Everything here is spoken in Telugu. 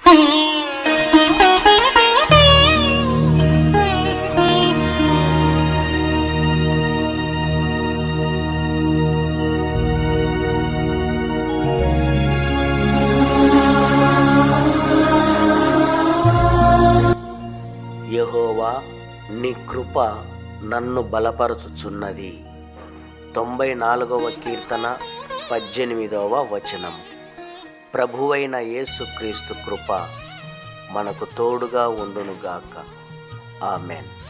యెహోవా నీ కృప నన్ను బలపరచుచున్నది తొంభై నాలుగవ కీర్తన పద్దెనిమిదవ వచనం ప్రభువైన యేసుక్రీస్తు కృప మనకు తోడుగా ఉండునుగాక ఆమెన్